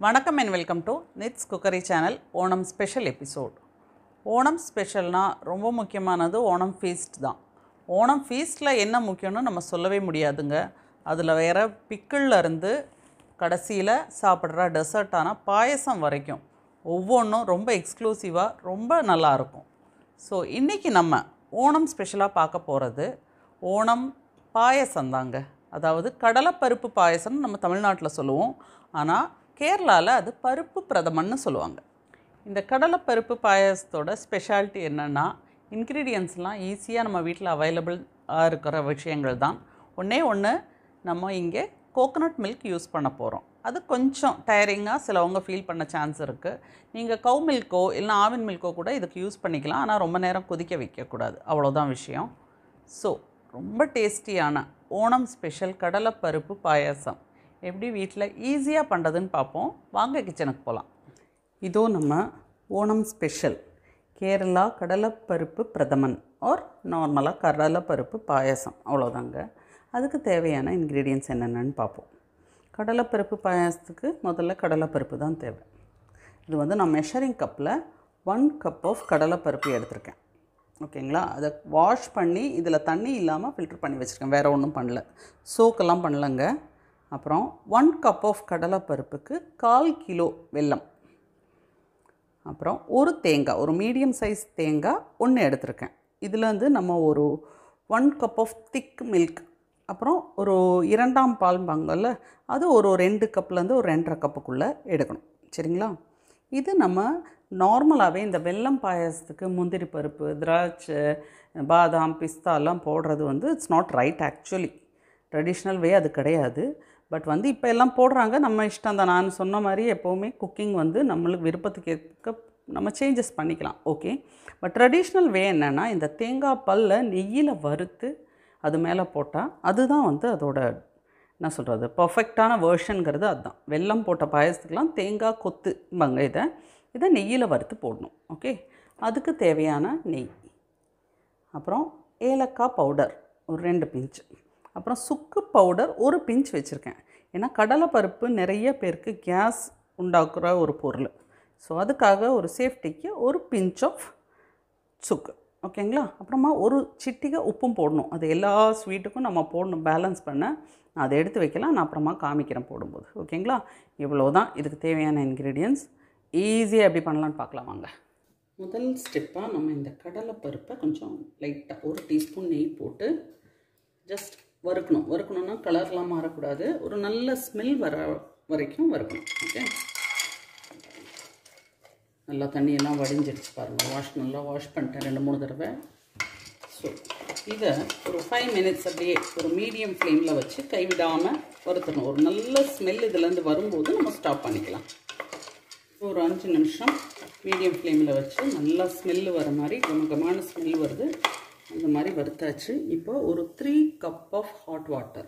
வணக்கம் and welcome to Nits cookery channel Onam special episode Onam ஸ்பெஷல்னா ரொம்ப முக்கியமானது ஓணம் ஃபீஸ்ட் தான் ஓணம் ஃபீஸ்ட்டில் என்ன முக்கியம்னு நம்ம சொல்லவே முடியாதுங்க அதில் வேற பிக்கிள்ல இருந்து கடைசியில் சாப்பிட்ற டெசர்ட்டான பாயசம் வரைக்கும் ஒவ்வொன்றும் ரொம்ப எக்ஸ்க்ளூசிவாக ரொம்ப நல்லாயிருக்கும் ஸோ இன்றைக்கி நம்ம ஓணம் ஸ்பெஷலாக பார்க்க போகிறது ஓணம் பாயசம் தாங்க அதாவது கடலைப்பருப்பு பாயசம்னு நம்ம தமிழ்நாட்டில் சொல்லுவோம் ஆனால் கேரளாவில் அது பருப்பு பிரதமன்னு சொல்லுவாங்க இந்த கடலைப்பருப்பு பாயசத்தோட ஸ்பெஷாலிட்டி என்னென்னா இன்க்ரீடியன்ஸ்லாம் ஈஸியாக நம்ம வீட்டில் அவைலபிளாக இருக்கிற விஷயங்கள் தான் ஒன்றே ஒன்று நம்ம இங்கே கோகனட் மில்க் யூஸ் பண்ண போகிறோம் அது கொஞ்சம் டயரிங்காக சிலவங்க ஃபீல் பண்ண சான்ஸ் இருக்குது நீங்கள் கவு மில்க்கோ இல்லை ஆவின் மில்க்கோ கூட இதுக்கு யூஸ் பண்ணிக்கலாம் ஆனால் ரொம்ப நேரம் கொதிக்க வைக்கக்கூடாது அவ்வளோதான் விஷயம் ஸோ ரொம்ப டேஸ்டியான ஓணம் ஸ்பெஷல் கடலைப்பருப்பு பாயாசம் எப்படி வீட்டில் ஈஸியாக பண்ணுறதுன்னு பார்ப்போம் வாங்க கிச்சனுக்கு போகலாம் இதோ நம்ம ஓணம் ஸ்பெஷல் கேரளா கடலைப்பருப்பு பிரதமன் ஆர் நார்மலாக கடலைப்பருப்பு பாயாசம் அவ்வளோதாங்க அதுக்கு தேவையான இன்க்ரீடியன்ஸ் என்னென்னு பார்ப்போம் கடலைப்பருப்பு பாயாசத்துக்கு முதல்ல கடலைப்பருப்பு தான் தேவை இது வந்து நான் மெஷரிங் கப்பில் ஒன் கப் ஆஃப் கடலைப்பருப்பு எடுத்திருக்கேன் ஓகேங்களா அதை வாஷ் பண்ணி இதில் தண்ணி இல்லாமல் ஃபில்டர் பண்ணி வச்சுருக்கேன் வேறு ஒன்றும் பண்ணல சோக்கெல்லாம் பண்ணலங்க அப்புறம் ஒன் கப் ஆஃப் கடலைப்பருப்புக்கு கால் கிலோ வெல்லம் அப்புறம் ஒரு தேங்காய் ஒரு மீடியம் சைஸ் தேங்காய் ஒன்று எடுத்திருக்கேன் இதில் வந்து நம்ம ஒரு one cup of thick milk அப்புறம் ஒரு இரண்டாம் பால் பாங்கல்ல அது ஒரு ரெண்டு கப்லேருந்து ஒரு ரெண்டரை கப்புக்குள்ளே எடுக்கணும் சரிங்களா இது நம்ம நார்மலாகவே இந்த வெல்லம் பாயாசத்துக்கு முந்திரி பருப்பு திராட்சை பாதாம் பிஸ்தாலாம் போடுறது வந்து it's not right actually traditional way அது கிடையாது பட் வந்து இப்போ எல்லாம் போடுறாங்க நம்ம இஷ்டம் தான் நான் சொன்ன மாதிரி எப்போவுமே குக்கிங் வந்து நம்மளுக்கு விருப்பத்துக்கு ஏற்க நம்ம சேஞ்சஸ் பண்ணிக்கலாம் ஓகே பட் ட்ரெடிஷ்னல் வே என்னென்னா இந்த தேங்காய் பல்ல நெய்யில் வறுத்து அது மேலே போட்டால் அதுதான் வந்து அதோட என்ன சொல்கிறது பர்ஃபெக்டான வேர்ஷனுங்கிறது அதுதான் வெல்லம் போட்ட பாயசத்துக்கெலாம் தேங்காய் கொத்தும்பாங்க இதை இதை நெய்யில் வறுத்து போடணும் ஓகே அதுக்கு தேவையான நெய் அப்புறம் ஏலக்காய் பவுடர் ஒரு ரெண்டு பிஞ்ச் அப்புறம் சுக்கு பவுடர் ஒரு பிஞ்ச் வச்சுருக்கேன் ஏன்னா கடலைப்பருப்பு நிறைய பேருக்கு கேஸ் உண்டாக்குற ஒரு பொருள் ஸோ அதுக்காக ஒரு சேஃப்டிக்கு ஒரு பிஞ்ச் ஆஃப் சுக்கு ஓகேங்களா அப்புறமா ஒரு சிட்டிகை உப்பும் போடணும் அது எல்லா ஸ்வீட்டுக்கும் நம்ம போடணும் பேலன்ஸ் பண்ண நான் அதை எடுத்து வைக்கலாம் நான் அப்புறமா காமிக்கிறேன் போடும்போது ஓகேங்களா இவ்வளோ தான் இதுக்கு தேவையான இன்க்ரீடியன்ஸ் ஈஸியாக எப்படி பண்ணலான்னு பார்க்கலாம் வாங்க முதல் ஸ்டெப்பாக நம்ம இந்த கடலைப்பருப்பை கொஞ்சம் லைட்டாக ஒரு டீஸ்பூன் நெய் போட்டு ஜஸ்ட் வறுக்கணும் வறுக்கணுன்னா கலர்லாம் மாறக்கூடாது ஒரு நல்ல ஸ்மெல் வர வரைக்கும் வறுக்கணும் ஓகே நல்லா தண்ணியெல்லாம் வடிஞ்சிடுச்சு பாருங்கள் வாஷ் நல்லா வாஷ் பண்ணிட்டேன் ரெண்டு மூணு தடவை ஸோ இதை ஒரு ஃபைவ் மினிட்ஸ் அப்படியே ஒரு மீடியம் ஃப்ளேமில் வச்சு கைவிடாமல் வறுத்தணும் ஒரு நல்ல ஸ்மெல் இதுலேருந்து வரும்போது நம்ம ஸ்டாப் பண்ணிக்கலாம் ஒரு அஞ்சு நிமிஷம் மீடியம் ஃப்ளேமில் வச்சு நல்லா ஸ்மெல்லு வர மாதிரி கமகமான ஸ்மெல் வருது அந்த மாதிரி வறுத்தாச்சு இப்போ ஒரு three cup of hot water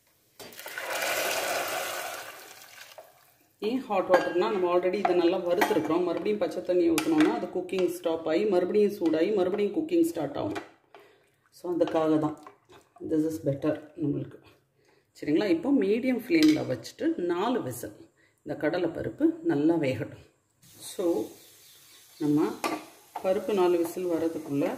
ஏன் ஹாட் வாட்டர்னால் நம்ம ஆல்ரெடி இதை நல்லா வறுத்துருக்குறோம் மறுபடியும் பச்சை தண்ணி ஊற்றினோன்னா அது குக்கிங் ஸ்டாப் ஆகி மறுபடியும் சூடாகி மறுபடியும் குக்கிங் ஸ்டார்ட் ஆகும் ஸோ அதுக்காக தான் திஸ் இஸ் பெட்டர் நம்மளுக்கு சரிங்களா இப்போ மீடியம் ஃப்ளேமில் வச்சுட்டு நாலு விசில் இந்த கடலை பருப்பு நல்லா வேகட்டும் ஸோ நம்ம பருப்பு நாலு விசில் வர்றதுக்குள்ளே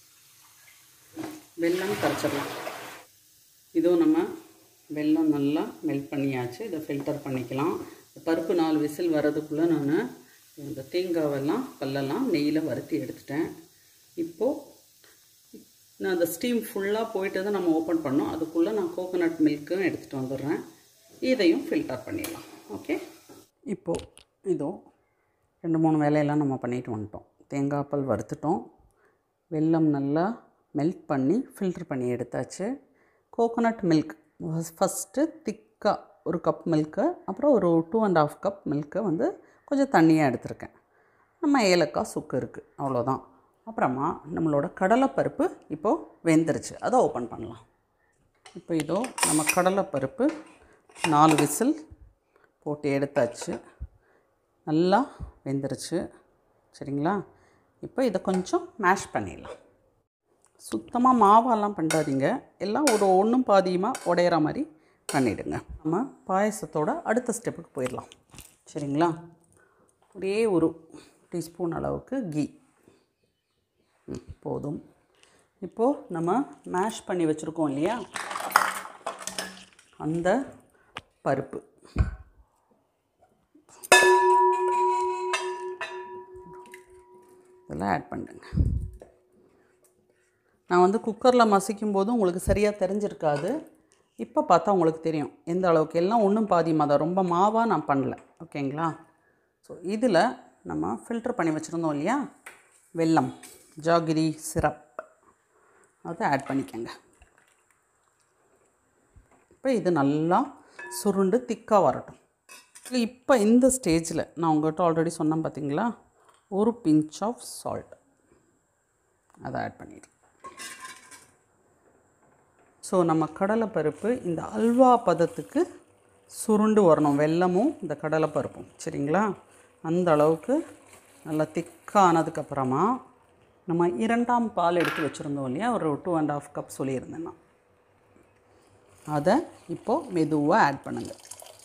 வெல்லம் கரைச்சிடலாம் இதுவும் நம்ம வெல்லம் நல்லா மெல்ட் பண்ணியாச்சு இதை ஃபில்டர் பண்ணிக்கலாம் பருப்பு நாலு விசில் வர்றதுக்குள்ளே நான் இந்த தேங்காவெல்லாம் பல்லெல்லாம் நெய்யில் வறுத்தி எடுத்துட்டேன் இப்போது நான் அந்த ஸ்டீம் ஃபுல்லாக போயிட்டு தான் நம்ம ஓப்பன் பண்ணோம் அதுக்குள்ளே நான் கோகோனட் மில்க்கும் எடுத்துகிட்டு வந்துடுறேன் இதையும் ஃபில்டர் பண்ணிடலாம் ஓகே இப்போது இதோ ரெண்டு மூணு வேலையெல்லாம் நம்ம பண்ணிட்டு வந்துட்டோம் தேங்காய் பால் வறுத்துட்டோம் வெல்லம் நல்லா மெல்ட் பண்ணி ஃபில்டர் பண்ணி எடுத்தாச்சு கோகோனட் மில்க் ஃபஸ்ட்டு திக்காக ஒரு கப் மில்க்கு அப்புறம் ஒரு டூ அண்ட் ஆஃப் கப் மில்க்கை வந்து கொஞ்சம் தண்ணியாக எடுத்திருக்கேன் நம்ம ஏலக்காய் சுக்கு இருக்குது அவ்வளோதான் அப்புறமா நம்மளோட கடலைப்பருப்பு இப்போது வெந்துருச்சு அதை ஓப்பன் பண்ணலாம் இப்போ இதோ நம்ம கடலைப்பருப்பு நாலு விசில் போட்டு எடுத்தாச்சு நல்லா வெந்துருச்சு சரிங்களா இப்போ இதை கொஞ்சம் மேஷ் பண்ணிடலாம் சுத்தமாக மாவெல்லாம் பண்ணாதீங்க எல்லாம் ஒரு ஒன்றும் பாதியமாக உடையிற மாதிரி பண்ணிவிடுங்க நம்ம பாயசத்தோட அடுத்த ஸ்டெப்புக்கு போயிடலாம் சரிங்களா ஒரே ஒரு டீஸ்பூன் அளவுக்கு கீ ம், போதும் இப்போது நம்ம மேஷ் பண்ணி வச்சுருக்கோம் இல்லையா அந்த பருப்பு இதெல்லாம் ஆட் பண்ணுங்க நான் வந்து குக்கரில் மசிக்கும் போது உங்களுக்கு சரியாக தெரிஞ்சிருக்காது இப்போ பார்த்தா உங்களுக்கு தெரியும் எந்த அளவுக்கு எல்லாம் ஒன்றும் பாதியமாக தான் ரொம்ப மாவாக நான் பண்ணல ஓகேங்களா ஸோ இதில் நம்ம ஃபில்டர் பண்ணி வச்சுருந்தோம் இல்லையா வெல்லம் ஜாகிரி சிரப் அதை ஆட் பண்ணிக்கோங்க இப்போ இது நல்லா சுருண்டு திக்காக வரட்டும் இப்போ இந்த ஸ்டேஜில் நான் உங்கள்கிட்ட ஆல்ரெடி சொன்னேன் பார்த்தீங்களா ஒரு பிஞ்ச் ஆஃப் சால்ட் அதை ஆட் பண்ணிடுறேன் ஸோ நம்ம கடலைப்பருப்பு இந்த அல்வா பதத்துக்கு சுருண்டு வரணும் வெல்லமும் இந்த கடலைப்பருப்பும் சரிங்களா அந்த அளவுக்கு நல்லா திக்கானதுக்கப்புறமா நம்ம இரண்டாம் பால் எடுத்து வச்சுருந்தோம் இல்லையா ஒரு டூ அண்ட் ஆஃப் கப் சொல்லியிருந்தேன் நான் அதை இப்போது மெதுவாக ஆட் பண்ணுங்கள்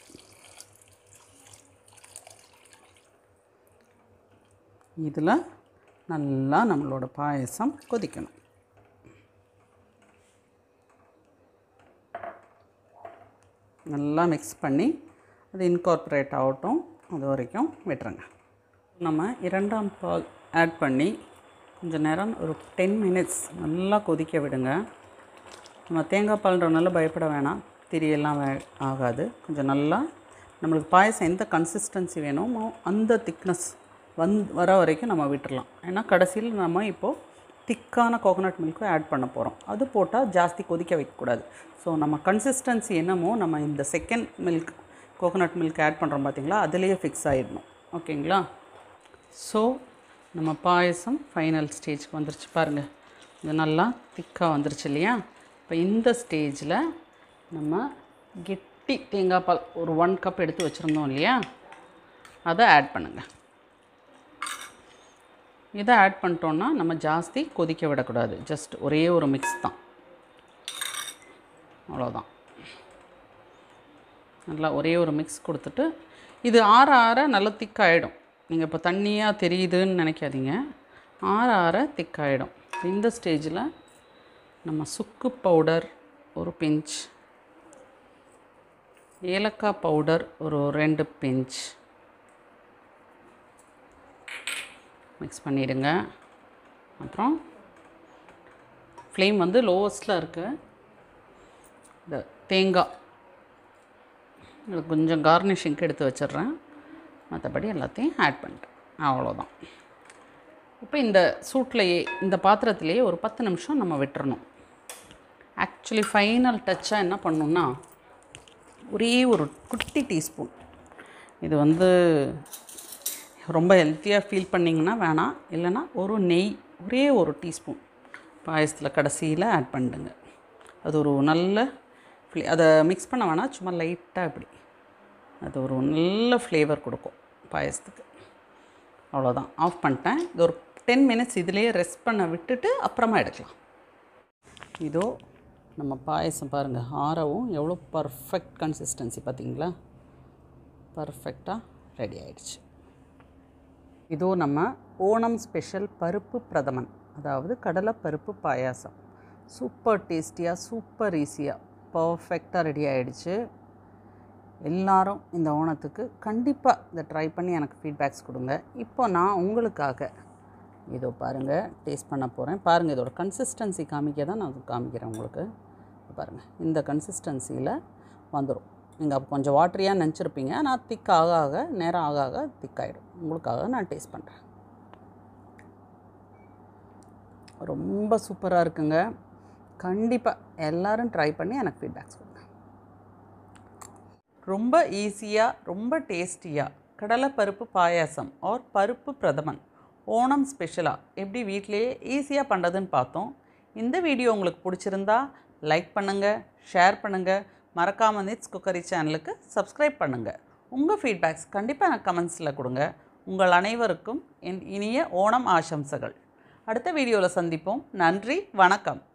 இதில் நல்லா நம்மளோட பாயசம் கொதிக்கணும் நல்லா மிக்ஸ் பண்ணி அது இன்கார்பரேட் ஆகட்டும் அது வரைக்கும் விட்டுருங்க நம்ம இரண்டாம் பால் ஆட் பண்ணி கொஞ்சம் நேரம் ஒரு டென் மினிட்ஸ் நல்லா கொதிக்க விடுங்க நம்ம தேங்காய் பால்ன்றனால பயப்பட வேணாம் திரியெல்லாம் வே ஆகாது கொஞ்சம் நல்லா நம்மளுக்கு பாயசம் எந்த கன்சிஸ்டன்சி வேணுமோ அந்த திக்னஸ் வந் வர வரைக்கும் நம்ம விட்டுறலாம் ஏன்னா கடைசியில் நம்ம இப்போது திக்கான கோகோனட் மில்க்கும் ஆட் பண்ண போகிறோம் அது போட்டால் ஜாஸ்தி கொதிக்க வைக்கக்கூடாது ஸோ நம்ம கன்சிஸ்டன்சி என்னமோ நம்ம இந்த second milk coconut milk add பண்ணுறோம் பார்த்தீங்களா அதுலேயே ஃபிக்ஸ் ஆகிடணும் ஓகேங்களா ஸோ நம்ம பாயசம் ஃபைனல் ஸ்டேஜ்க்கு வந்துருச்சு பாருங்கள் இது நல்லா திக்காக வந்துருச்சு இல்லையா இப்போ இந்த ஸ்டேஜில் நம்ம கெட்டி தேங்காய் பால் ஒரு ஒன் கப் எடுத்து வச்சுருந்தோம் இல்லையா அதை ஆட் பண்ணுங்கள் இதை ஆட் பண்ணிட்டோன்னா நம்ம ஜாஸ்தி கொதிக்க விடக்கூடாது ஜஸ்ட் ஒரே ஒரு மிக்ஸ் தான் அவ்வளோதான் நல்லா ஒரே ஒரு மிக்ஸ் கொடுத்துட்டு இது ஆற ஆற நல்லா திக்காயிடும் நீங்கள் இப்போ தண்ணியாக தெரியுதுன்னு நினைக்காதீங்க ஆற ஆற திக்காயிடும் இந்த ஸ்டேஜில் நம்ம சுக்கு பவுடர் ஒரு பிஞ்ச் ஏலக்காய் பவுடர் ஒரு ரெண்டு பிஞ்ச் மிக்ஸ் பண்ணிவிடுங்க அப்புறம் ஃப்ளேம் வந்து லோவஸ்ட்டில் இருக்குது இந்த தேங்காய் இது கொஞ்சம் கார்னிஷிங்க்கு எடுத்து வச்சிடுறேன் மற்றபடி எல்லாத்தையும் ஆட் பண்ணிட்டேன் அவ்வளோதான் இப்போ இந்த சூட்லேயே இந்த பாத்திரத்திலேயே ஒரு பத்து நிமிஷம் நம்ம விட்டுறணும் ஆக்சுவலி ஃபைனல் டச்சாக என்ன பண்ணணுன்னா ஒரே ஒரு குட்டி டீஸ்பூன் இது வந்து ரொம்ப ஹெல்த்தியாக ஃபீல் பண்ணிங்கன்னா வேணாம் இல்லைன்னா ஒரு நெய் ஒரே ஒரு டீஸ்பூன் பாயசத்தில் கடைசியில் ஆட் பண்ணிடுங்க அது ஒரு நல்ல ஃப்ளே அதை மிக்ஸ் பண்ண வேணாம் சும்மா லைட்டாக இப்படி அது ஒரு நல்ல ஃப்ளேவர் கொடுக்கும் பாயசத்துக்கு அவ்வளோதான் ஆஃப் பண்ணிட்டேன் இது ஒரு டென் மினிட்ஸ் இதிலேயே ரெஸ்ட் பண்ண விட்டுட்டு அப்புறமா எடுக்கலாம் இதோ நம்ம பாயசம் பாருங்கள் ஆரவும் எவ்வளோ பர்ஃபெக்ட் கன்சிஸ்டன்சி பார்த்தீங்களா பர்ஃபெக்டாக ரெடி ஆயிடுச்சு இதோ நம்ம ஓணம் ஸ்பெஷல் பருப்பு பிரதமன் அதாவது கடலை பருப்பு பாயாசம் சூப்பர் டேஸ்டியாக சூப்பர் ஈஸியாக பர்ஃபெக்டாக ரெடி ஆயிடுச்சு எல்லாரும் இந்த ஓணத்துக்கு கண்டிப்பாக இதை ட்ரை பண்ணி எனக்கு ஃபீட்பேக்ஸ் கொடுங்க இப்போ நான் உங்களுக்காக இதோ பாருங்கள் டேஸ்ட் பண்ண போகிறேன் பாருங்கள் இதோட கன்சிஸ்டன்சி காமிக்க தான் நான் காமிக்கிறேன் உங்களுக்கு இதோ பாருங்கள் இந்த கன்சிஸ்டன்சியில் வந்துடும் நீங்கள் அப்போ கொஞ்சம் வாட்டரியாக நினச்சிருப்பீங்க ஆனால் திக் ஆக ஆக நேரம் ஆக ஆக திக்காயிடும் உங்களுக்காக நான் டேஸ்ட் பண்ணுறேன் ரொம்ப சூப்பராக இருக்குங்க கண்டிப்பாக எல்லாரும் ட்ரை பண்ணி எனக்கு ஃபீட்பேக்ஸ் கொடுங்க ரொம்ப ஈஸியாக ரொம்ப டேஸ்டியாக கடலைப்பருப்பு பாயாசம் ஆர் பருப்பு பிரதமன் ஓணம் ஸ்பெஷலாக எப்படி வீட்டிலேயே ஈஸியாக பண்ணுறதுன்னு பார்த்தோம் இந்த வீடியோ உங்களுக்கு பிடிச்சிருந்தா லைக் பண்ணுங்கள் ஷேர் பண்ணுங்கள் மறக்காமல் நிட்ஸ் குக்கரி சேனலுக்கு சப்ஸ்கிரைப் பண்ணுங்கள் உங்கள் ஃபீட்பேக்ஸ் கண்டிப்பாக எனக்கு கமெண்ட்ஸில் கொடுங்க உங்கள் அனைவருக்கும் என் இனிய ஓணம் ஆசம்சகள் அடுத்த வீடியோவில் சந்திப்போம் நன்றி வணக்கம்